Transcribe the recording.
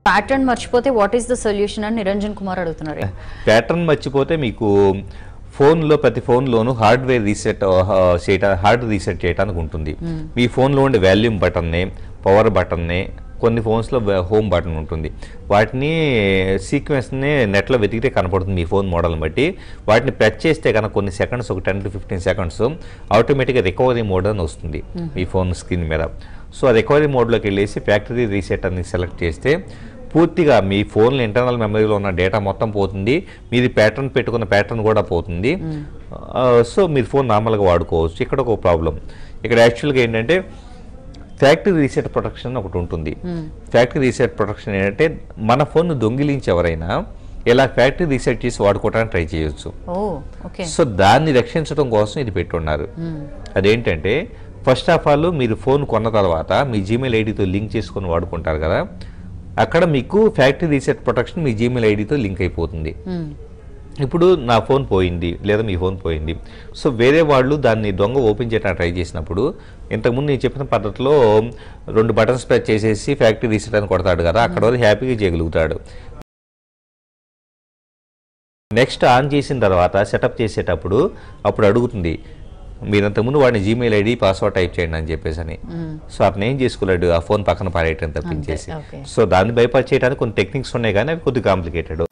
Pattern మర్చిపోతే what is the solution అని నిరంజన్ కుమార్ అడుగుతున్నారు ప్యాటర్న్ మర్చిపోతే మీకు ఫోన్లో ప్రతి ఫోన్లోనూ హార్డ్వేర్ రీసెట్ చేయటం హార్డ్ రీసెట్ చేయడానికి ఉంటుంది మీ ఫోన్లో ఉండే వాల్యూమ్ బటన్నే పవర్ బటన్నే కొన్ని ఫోన్స్లో హోమ్ బటన్ ఉంటుంది వాటిని సీక్వెన్స్ని నెట్లో వెతికితే కనపడుతుంది మీ ఫోన్ మోడల్ని బట్టి వాటిని ప్రెస్ చేస్తే కనుక కొన్ని సెకండ్స్ ఒక టెన్ టు ఫిఫ్టీన్ సెకండ్స్ ఆటోమేటిక్గా రికవరీ మోడ్ అని వస్తుంది మీ ఫోన్ స్క్రీన్ మీద సో ఆ రికవరీ మోడ్లోకి వెళ్ళేసి ఫ్యాక్టరీ రీసెట్ అని సెలెక్ట్ చేస్తే పూర్తిగా మీ ఫోన్లో ఇంటర్నల్ మెమరీలో ఉన్న డేటా మొత్తం పోతుంది మీది ప్యాటర్న్ పెట్టుకున్న ప్యాటర్న్ కూడా పోతుంది ఆ, సో మీరు ఫోన్ నార్మల్గా వాడుకోవచ్చు ఇక్కడ ఒక ప్రాబ్లం ఇక్కడ యాక్చువల్గా ఏంటంటే ఫ్యాక్టరీ రీసెట్ ప్రొటెక్షన్ ఒకటి ఉంటుంది ఫ్యాక్టరీ రీసెట్ ప్రొటెక్షన్ ఏంటంటే మన ఫోన్ దొంగిలించి ఎవరైనా ఇలా ఫ్యాక్టరీ రీసెట్ చేసి వాడుకోవడానికి ట్రై చేయొచ్చు ఓ ఓకే సో దాన్ని రక్షించడం కోసం ఇది పెట్టున్నారు అదేంటంటే ఫస్ట్ ఆఫ్ ఆల్ మీరు ఫోన్ కొన్న తర్వాత మీ జీమెయిల్ ఐడితో లింక్ చేసుకొని వాడుకుంటారు కదా అక్కడ మీకు ఫ్యాక్టరీ రీసెట్ ప్రొటెక్షన్ మీ జీమెయిల్ ఐడితో లింక్ అయిపోతుంది ఇప్పుడు నా ఫోన్ పోయింది లేదా మీ ఫోన్ పోయింది సో వేరే వాళ్ళు దాన్ని దొంగ ఓపెన్ చేయడానికి ట్రై చేసినప్పుడు ఇంతకుముందు నేను చెప్పిన పద్ధతిలో రెండు బటన్స్ ప్రెస్ చేసేసి ఫ్యాక్టరీ రీసెట్ అని కొడతాడు కదా అక్కడ వరకు హ్యాపీగా చేయగలుగుతాడు నెక్స్ట్ ఆన్ చేసిన తర్వాత సెటప్ చేసేటప్పుడు అప్పుడు అడుగుతుంది మీరు అంతకుముందు వాడిని జీమెయిల్ ఐడి పాస్వర్డ్ టైప్ చేయండి అని చెప్పేసి అని సో అతను ఏం చేసుకోలేడు ఆ ఫోన్ పక్కన పారేయటం తప్పించేసి okay. సో దాన్ని బైపాస్ చేయడానికి కొన్ని టెక్నిక్స్ ఉన్నాయి కానీ అవి కొద్దిగా కాంప్లికేటెడ్